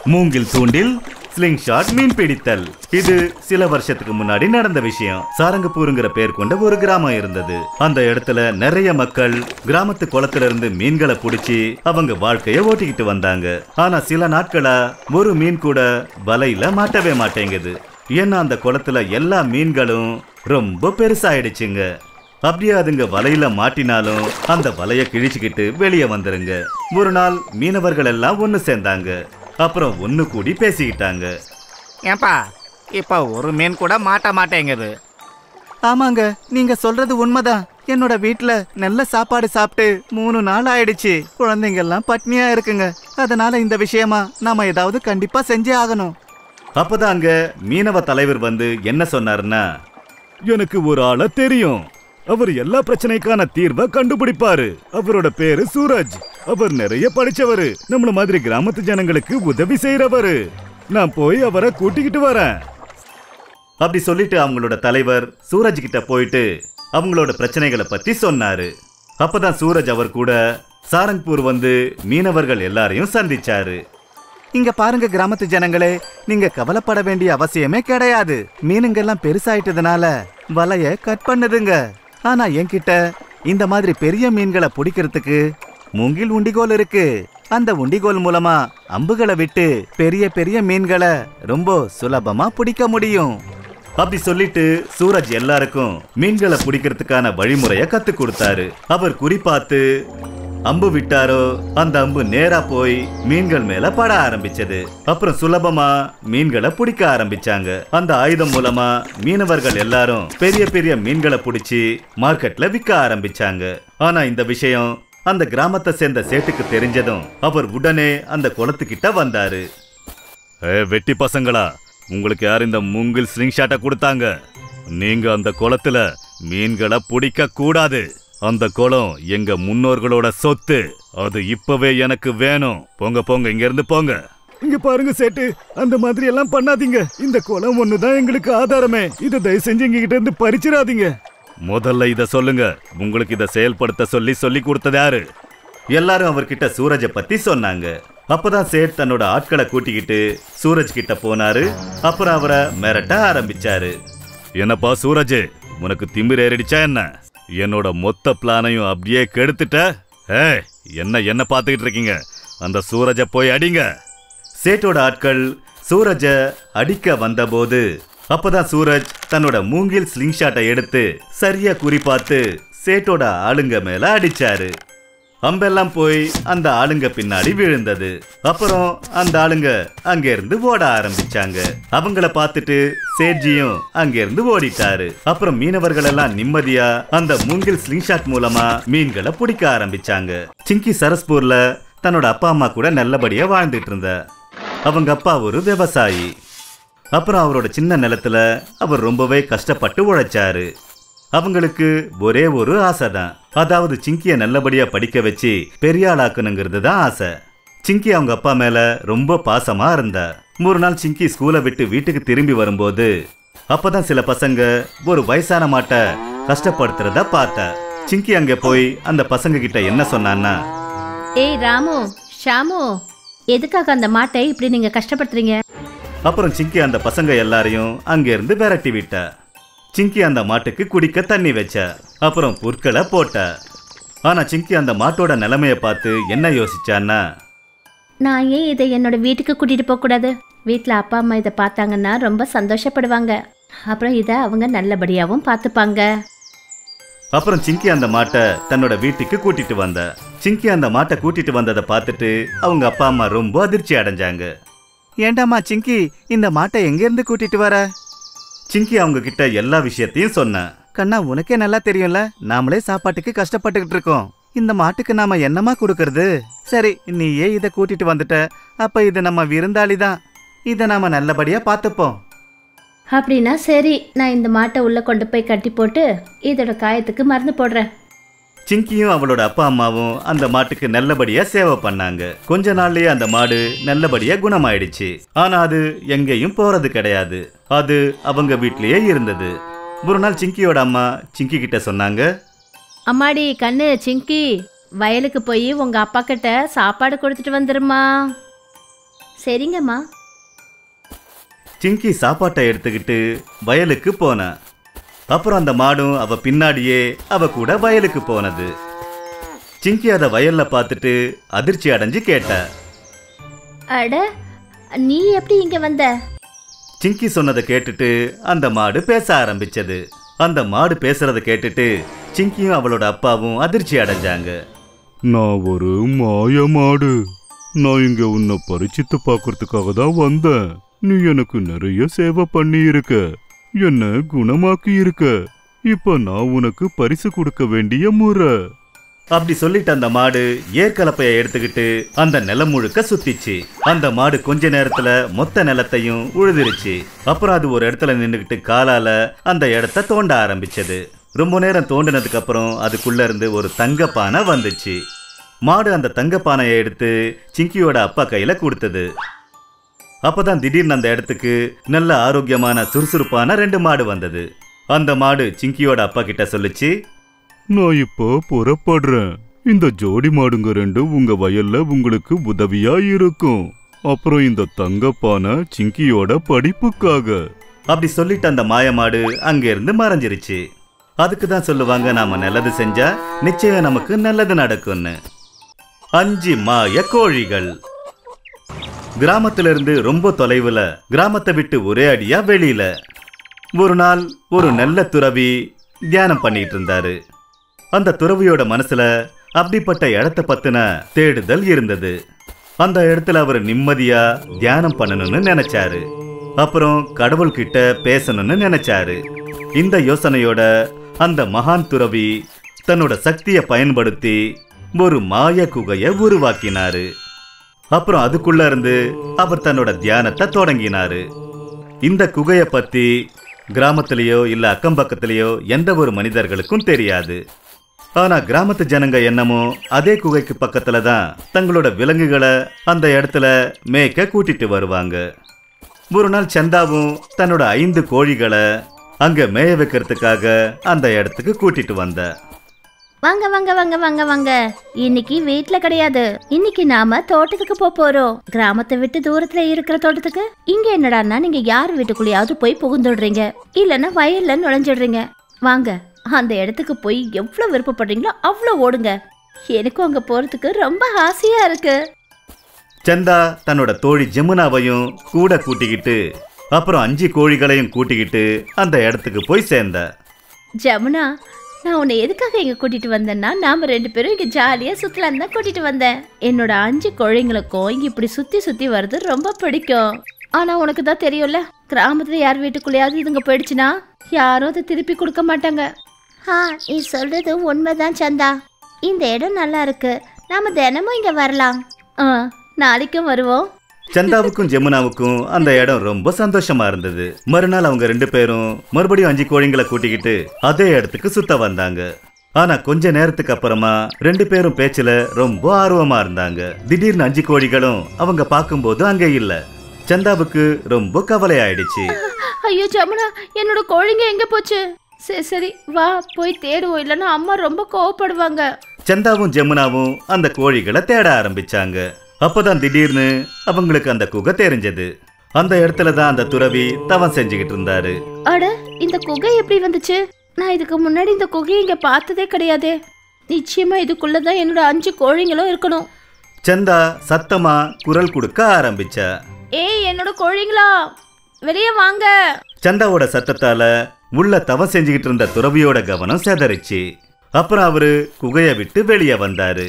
மூங்கில் தூண்டில் sling shot மீன் பிடித்தல் இது சில வருஷத்துக்கு முன்னாடி நடந்த விஷயம் சாரங்கப்பூருங்கிற பேர் கொண்ட ஒரு கிராமம் இருந்தது அந்த இடத்துல நிறைய மக்கள் கிராமத்து குளத்துல இருந்து மீன்களை பிடிச்சி அவங்க வாழ்க்கைய ஓட்டிக்கிட்டு வந்தாங்க ஆனா சில நாட்களா ஒரு மீன் கூட வலையில மாட்டவே மாட்டேங்குது ஏன்னா அந்த குளத்துல எல்லா மீன்களும் ரொம்ப பெருசாயிடுச்சுங்க அப்படியே அதுங்க வலையில மாட்டினாலும் அந்த வலைய கிழிச்சுக்கிட்டு வெளியே வந்துருங்க ஒரு நாள் மீனவர்கள் எல்லாம் ஒண்ணு சேர்ந்தாங்க அப்புறம் ஒண்ணு கூடி பேசிக்கிட்டாங்க ஏன்பா இப்போ ஒரு மீன் கூட மாட்ட மாட்டேங்குது ஆமாங்க நீங்க சொல்றது உண்மைதான் என்னோட வீட்ல நல்ல சாப்பாடு சாப்பிட்டு மூணு நாள் ஆயிடுச்சு குழந்தைங்க எல்லாம் பட்னியா இருக்குங்க அதனால இந்த விஷயமா நாம ஏதாவது கண்டிப்பா செஞ்சே ஆகணும் அப்பதான் அங்க மீனவ தலைவர் வந்து என்ன சொன்னாருன்னா எனக்கு ஒரு ஆள தெரியும் அவர் எல்லா பிரச்சனைக்கான தீர்வை கண்டுபிடிப்பாரு அவரோட பேரு சூரஜ் அவர் நிறைய படிச்சவரு நம்மள மாதிரி கிராமத்து ஜனங்களுக்கு உதவி செய்யறவரு நான் போய் அவரை கூட்டிக்கிட்டு வரேன் அப்படி சொல்லிட்டு அவங்களோட தலைவர் சூரஜ் கிட்ட போயிட்டு அவங்களோட பிரச்சனைகளை பத்தி சொன்னாரு அப்பதான் சூரஜ் அவர் கூட சாரங்பூர் வந்து மீனவர்கள் எல்லாரையும் சந்திச்சாரு இங்க பாருங்க கிராமத்து ஜனங்களே நீங்க கவலைப்பட வேண்டிய அவசியமே கிடையாது மீனுங்கெல்லாம் பெருசாயிட்டதுனால வலைய கட் பண்ணுதுங்க ஆனா என்கிட்ட இந்த மாதிரி பெரிய மீன்களை பிடிக்கிறதுக்கு மூங்கில் உண்டிகோல் இருக்கு அந்த உண்டிகோல் மூலமா அம்புகளை விட்டு பெரிய பெரிய மீன்களை ரொம்ப சுலபமா பிடிக்க முடியும் அப்படி சொல்லிட்டு சூரஜ் எல்லாருக்கும் மீன்களை பிடிக்கிறதுக்கான வழிமுறைய கத்து கொடுத்தாரு அவர் குறிப்பாத்து அம்பு விட்டாரோ அந்த அம்பு நேரா போய் மீன்கள் மேல பட ஆரம்பிச்சது அப்புறம் சுலபமா மீன்களை பிடிக்க ஆரம்பிச்சாங்க அந்த ஆயுதம் மூலமா மீனவர்கள் எல்லாரும் பெரிய பெரிய மீன்களை பிடிச்சி மார்க்கெட்ல விற்க ஆரம்பிச்சாங்க ஆனா இந்த விஷயம் அந்த கிராமத்தை சேர்ந்த சேட்டுக்கு தெரிஞ்சதும் அவர் உடனே அந்த குளத்துக்கிட்ட வந்தாரு ஏ வெட்டி பசங்களா உங்களுக்கு யார் இந்த மூங்கில் ஸ்லிங் ஷாட்டை கொடுத்தாங்க நீங்க அந்த குளத்துல மீன்களை பிடிக்க கூடாது அந்த குளம் எங்க முன்னோர்களோட சொத்து அது இப்பவே எனக்கு வேணும் போங்க போங்க இங்க இருந்து போங்க இங்க பாருங்க சேட்டு அந்த மாதிரி எல்லாம் பண்ணாதீங்க இந்த குளம் ஒண்ணுதான் எங்களுக்கு ஆதாரமே இதை தயவு செஞ்சு எங்க கிட்ட இருந்து பறிச்சிடாதீங்க முதல்ல இத சொல்லுங்க உங்களுக்கு இத செயல்படுத்த சொல்லி சொல்லி கொடுத்தது யாரு எல்லாரும் அவர்கிட்ட சூரஜை பத்தி சொன்னாங்க அப்பதான் சேட் தன்னோட ஆட்களை கூட்டிக்கிட்டு சூரஜ் கிட்ட போனாரு அப்புறம் அவரை மிரட்ட ஆரம்பிச்சாரு என்னப்பா சூரஜ் உனக்கு திமிர் ஏறிடுச்சா என்ன என்னோட மொத்த பிளானையும் அப்படியே கெடுத்துட்ட ஏய் என்ன என்ன பார்த்துக்கிட்டு இருக்கீங்க அந்த சூரஜை போய் அடிங்க சேட்டோட ஆட்கள் சூரஜ அடிக்க வந்தபோது அப்பதான் சூரஜ் தன்னோட மூங்கில் ஸ்லிங் ஷாட்டை எடுத்து சரியா குறிப்பாத்து சேட்டோட ஆளுங்க மேல அடிச்சாரு அம்பெல்லாம் போய் அந்த ஆளுங்க பின்னாடி விழுந்தது அப்புறம் அந்த ஆளுங்க அங்க இருந்து ஓட ஆரம்பிச்சாங்க அவங்கள பார்த்துட்டு சேட்ஜியும் அங்க இருந்து ஓடிட்டாரு அப்புறம் மீனவர்கள் எல்லாம் நிம்மதியா அந்த மூங்கில் ஸ்லிங் ஷாட் மூலமா மீன்களை பிடிக்க ஆரம்பிச்சாங்க சிங்கி சரஸ்பூர்ல தன்னோட அப்பா அம்மா கூட நல்லபடியா வாழ்ந்துட்டு இருந்த அவங்க அப்பா ஒரு விவசாயி அப்புறம் அவரோட சின்ன நிலத்துல அவர் ரொம்பவே கஷ்டப்பட்டு உழைச்சாரு அவங்களுக்கு ஒரே ஒரு ஆசை தான் அதாவது சிங்கிய நல்லபடியா படிக்க வச்சு பெரிய ஆளாக்கணுங்கிறது தான் ஆசை சிங்கி அவங்க அப்பா மேல ரொம்ப பாசமா இருந்தா ஒரு நாள் சிங்கி ஸ்கூலை விட்டு வீட்டுக்கு திரும்பி வரும்போது அப்பதான் சில பசங்க ஒரு வயசான மாட்டை கஷ்டப்படுத்துறத பார்த்தா சிங்கி அங்க போய் அந்த பசங்க கிட்ட என்ன சொன்னான்னா ஏய் ராமு ஷாமு எதுக்காக அந்த மாட்டை இப்படி நீங்க கஷ்டப்படுத்துறீங்க அப்புறம் சிங்கி அந்த பசங்க எல்லாரையும் அங்கிருந்து விரட்டி விட்டா சிங்கி அந்த மாட்டுக்கு குடிக்க தண்ணி வச்ச அப்புறம் புற்களை போட்ட ஆனா சிங்கி அந்த மாட்டோட நிலைமைய பார்த்து என்ன யோசிச்சான்னா நான் ஏன் இதை என்னோட வீட்டுக்கு கூட்டிட்டு போக கூடாது வீட்டில் அப்பா அம்மா இதை பார்த்தாங்கன்னா ரொம்ப சந்தோஷப்படுவாங்க அப்புறம் இதை அவங்க நல்லபடியாகவும் பார்த்துப்பாங்க அப்புறம் சிங்கி அந்த மாட்டை தன்னோட வீட்டுக்கு கூட்டிட்டு வந்த சிங்கி அந்த மாட்டை கூட்டிட்டு வந்ததை பார்த்துட்டு அவங்க அப்பா அம்மா ரொம்ப அதிர்ச்சி அடைஞ்சாங்க ஏண்டாம்மா சிங்கி இந்த மாட்டை எங்க இருந்து கூட்டிட்டு வர சிங்கி அவங்க கிட்ட எல்லா விஷயத்தையும் சொன்னேன் கண்ணா உனக்கே நல்லா தெரியும்ல நாமளே சாப்பாட்டுக்கு கஷ்டப்பட்டுக்கிட்டு இருக்கோம் இந்த மாட்டுக்கு நாம என்னமா கொடுக்கறது சரி நீ ஏன் இதை கூட்டிட்டு வந்துட்ட அப்ப இது நம்ம விருந்தாளி தான் இதை நாம நல்லபடியா பார்த்துப்போம் அப்படின்னா சரி நான் இந்த மாட்டை உள்ளே கொண்டு போய் கட்டி போட்டு இதோட காயத்துக்கு மருந்து போடுறேன் சிங்கியும் அவளோட அப்பா அம்மாவும் அந்த மாட்டுக்கு நல்லபடியா சேவை பண்ணாங்க கொஞ்ச நாள்லயே அந்த மாடு நல்லபடியா குணமாயிடுச்சு ஆனா அது எங்கேயும் போறது கிடையாது அது அவங்க வீட்லயே இருந்தது ஒரு நாள் சிங்கியோட அம்மா சிங்கி கிட்ட சொன்னாங்க அம்மாடி கண்ணு சிங்கி வயலுக்கு போய் உங்க அப்பா கிட்ட சாப்பாடு கொடுத்துட்டு வந்துருமா சரிங்கம்மா சிங்கி சாப்பாட்டை எடுத்துக்கிட்டு வயலுக்கு போனா அப்புறம் அந்த மாடும் அவ பின்னாடியே அவ கூட வயலுக்கு போனது சிங்கி அத வயல்ல பார்த்துட்டு அதிர்ச்சி அடைஞ்சு கேட்டா அட நீ எப்படி இங்க வந்த சிங்கி சொன்னதை கேட்டுட்டு அந்த மாடு பேச ஆரம்பிச்சது அந்த மாடு பேசுறத கேட்டுட்டு சிங்கியும் அவளோட அப்பாவும் அதிர்ச்சி அடைஞ்சாங்க நான் ஒரு மாய மாடு நான் இங்க உன்னை பரிச்சித்து பார்க்கறதுக்காக தான் வந்தேன் நீ எனக்கு நிறைய சேவை பண்ணி இருக்க என்ன குணமாக்கி இருக்க இப்ப நான் உனக்கு பரிசு கொடுக்க வேண்டிய முறை அப்படி சொல்லிட்டு அந்த மாடு ஏற்கலப்பைய எடுத்துக்கிட்டு அந்த நிலம் முழுக்க சுத்திச்சு அந்த மாடு கொஞ்ச நேரத்துல மொத்த நிலத்தையும் உழுதுருச்சு அப்புறம் அது ஒரு இடத்துல நின்னுக்கிட்டு காலால அந்த இடத்த தோண்ட ஆரம்பிச்சது ரொம்ப நேரம் தோண்டினதுக்கு அப்புறம் அதுக்குள்ள இருந்து ஒரு தங்க பானை வந்துச்சு மாடு அந்த தங்க பானையை எடுத்து சிங்கியோட அப்பா கையில கொடுத்தது அப்பதான் திடீர்னு அந்த இடத்துக்கு நல்ல ஆரோக்கியமான சுறுசுறுப்பான ரெண்டு மாடு வந்தது அந்த மாடு சிங்கியோட அப்பா கிட்ட சொல்லுச்சு நான் இப்போ புறப்படுறேன் இந்த ஜோடி மாடுங்க ரெண்டும் உங்க வயல்ல உங்களுக்கு உதவியா இருக்கும் அப்புறம் இந்த தங்கப்பானை சிங்கியோட படிப்புக்காக அப்படி சொல்லிட்டு அந்த மாயமாடு அங்கிருந்து மறைஞ்சிருச்சு அதுக்கு தான் சொல்லுவாங்க நாம நல்லது செஞ்சா நிச்சயம் நமக்கு நல்லது நடக்கும்னு அஞ்சு மாய கோழிகள் கிராமத்திலிருந்து ரொம்ப தொலைவுல கிராமத்தை விட்டு ஒரே அடியா வெளியில ஒரு நாள் ஒரு நல்ல துறவி தியானம் பண்ணிட்டு இருந்தாரு அந்த துறவியோட மனசுல அப்படிப்பட்ட இடத்த பத்தின தேடுதல் இருந்தது அந்த இடத்துல அவர் நிம்மதியா தியானம் பண்ணணும்னு நினைச்சாரு அப்புறம் கடவுள்கிட்ட பேசணும்னு நினைச்சாரு இந்த யோசனையோட அந்த மகான் துறவி தன்னோட சக்தியை பயன்படுத்தி ஒரு மாய குகையை உருவாக்கினாரு அப்புறம் அதுக்குள்ள இருந்து அவர் தன்னோட தியானத்தை தொடங்கினாரு இந்த குகையை பத்தி கிராமத்திலேயோ இல்ல அக்கம் பக்கத்திலேயோ எந்த ஒரு மனிதர்களுக்கும் தெரியாது ஆனா கிராமத்து ஜனங்க என்னமோ அதே குகைக்கு பக்கத்துல தான் தங்களோட விலங்குகளை அந்த இடத்துல மேய்க்க கூட்டிட்டு வருவாங்க ஒரு நாள் சந்தாவும் தன்னோட ஐந்து கோழிகளை அங்க மேய வைக்கிறதுக்காக அந்த இடத்துக்கு கூட்டிட்டு வந்த வாங்க வாங்க வாங்க வாங்க வாங்க இன்னைக்கு வீட்ல கிடையாது இன்னைக்கு நாம தோட்டத்துக்கு போக போறோம் கிராமத்தை விட்டு தூரத்துல இருக்கிற தோட்டத்துக்கு இங்க என்னடான்னா நீங்க யார் வீட்டுக்குள்ளேயாவது போய் புகுந்துடுறீங்க இல்லைன்னா வயல்ல நுழைஞ்சிடுறீங்க வாங்க அந்த இடத்துக்கு போய் எவ்வளவு விருப்பப்படுறீங்களோ அவ்வளோ ஓடுங்க எனக்கும் அங்க போறதுக்கு ரொம்ப ஆசையா இருக்கு சந்தா தன்னோட தோழி ஜமுனாவையும் கூட கூட்டிக்கிட்டு அப்புறம் அஞ்சு கோழிகளையும் கூட்டிக்கிட்டு அந்த இடத்துக்கு போய் சேர்ந்த ஜமுனா நான் உன்னை எதுக்காக இங்க கூட்டிட்டு வந்தேன்னா நாம ரெண்டு பேரும் இங்க ஜாலியா சுத்தலாம் தான் கூட்டிட்டு வந்தேன் என்னோட அஞ்சு குழந்தைங்களுக்கும் இங்க இப்படி சுத்தி சுத்தி வர்றது ரொம்ப பிடிக்கும் ஆனா உனக்கு தான் தெரியும்ல கிராமத்துல யார் வீட்டுக்குள்ளேயாவது இதுங்க போயிடுச்சுன்னா யாரும் அதை திருப்பி கொடுக்க மாட்டாங்க ஆ நீ சொல்றது உண்மைதான் சந்தா இந்த இடம் நல்லா இருக்கு நாம தினமும் இங்க வரலாம் ஆ நாளைக்கும் வருவோம் சந்தாவுக்கும் ஜமுனாவுக்கும் அந்த இடம் ரொம்ப சந்தோஷமா இருந்தது மறுநாள் அவங்க ரெண்டு பேரும் மறுபடியும் அஞ்சு கோழிங்களை கூட்டிக்கிட்டு அதே இடத்துக்கு சுத்த வந்தாங்க ஆனா கொஞ்ச நேரத்துக்கு அப்புறமா ரெண்டு பேரும் பேச்சுல ரொம்ப ஆர்வமா இருந்தாங்க திடீர்னு அஞ்சு கோழிகளும் அவங்க பார்க்கும்போது அங்க இல்ல சந்தாவுக்கு ரொம்ப கவலை ஆயிடுச்சு ஐயோ ஜமுனா என்னோட கோழிங்க எங்க போச்சு சரி சரி வா போய் தேடுவோம் இல்லைன்னா அம்மா ரொம்ப கோவப்படுவாங்க சந்தாவும் ஜமுனாவும் அந்த கோழிகளை தேட ஆரம்பிச்சாங்க அப்பதான் திடீர்னு அவங்களுக்கு அந்த குகை தெரிஞ்சது அந்த இடத்துல தான் அந்த துறவி தவம் செஞ்சுக்கிட்டு இருந்தாரு அட இந்த குகை எப்படி வந்துச்சு நான் இதுக்கு முன்னாடி இந்த குகையை இங்க பார்த்ததே கிடையாதே நிச்சயமா இதுக்குள்ள தான் என்னோட அஞ்சு கோழிங்களும் இருக்கணும் சந்தா சத்தமா குரல் கொடுக்க ஆரம்பிச்சா ஏய் என்னோட கோழிங்களா வெளியே வாங்க சந்தாவோட சத்தத்தால உள்ள தவம் செஞ்சுக்கிட்டு இருந்த துறவியோட கவனம் செதறிச்சு அப்புறம் அவரு குகையை விட்டு வெளியே வந்தாரு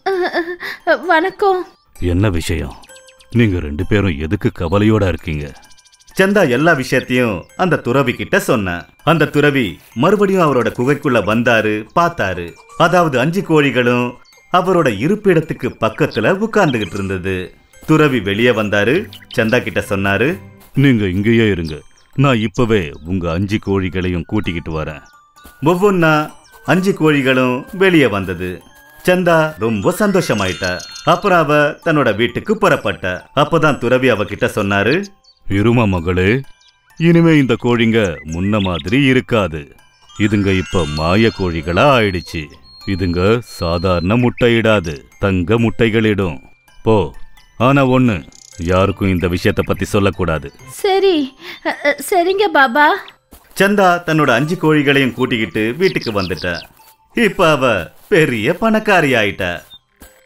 வணக்கம் என்ன விஷயம் நீங்க ரெண்டு பேரும் எதுக்கு கவலையோட இருக்கீங்க சந்தா எல்லா விஷயத்தையும் அந்த துறவி கிட்ட சொன்னான் அந்த துறவி மறுபடியும் அவரோட குகைக்குள்ள வந்தாரு பார்த்தாரு அதாவது அஞ்சு கோழிகளும் அவரோட இருப்பிடத்துக்கு பக்கத்துல உட்கார்ந்துகிட்டு இருந்தது துறவி வெளியே வந்தாரு சந்தா கிட்ட சொன்னாரு நீங்க இங்கேயே இருங்க நான் இப்பவே உங்க அஞ்சு கோழிகளையும் கூட்டிக்கிட்டு வரேன் ஒவ்வொன்னா அஞ்சு கோழிகளும் வெளியே வந்தது சந்தா ரொம்ப சந்தோஷமாயிட்டா அப்புறம் அவ தன்னோட வீட்டுக்கு புறப்பட்டா அப்பதான் துறவி அவகிட்ட சொன்னாரு இருமா மகளே இனிமே இந்த கோழிங்க முன்ன மாதிரி இருக்காது இதுங்க இப்ப மாய கோழிகளா ஆயிடுச்சு இதுங்க சாதாரண முட்டையிடாது தங்க முட்டைகளிடும் போ ஆனா ஒண்ணு யாருக்கும் இந்த விஷயத்தை பத்தி சொல்லக்கூடாது சரி அ, அ, சரிங்க பாபா சந்தா தன்னோட அஞ்சு கோழிகளையும் கூட்டிக்கிட்டு வீட்டுக்கு வந்துட்டா இப்ப அவ பெரிய பணக்காரி ஆயிட்டா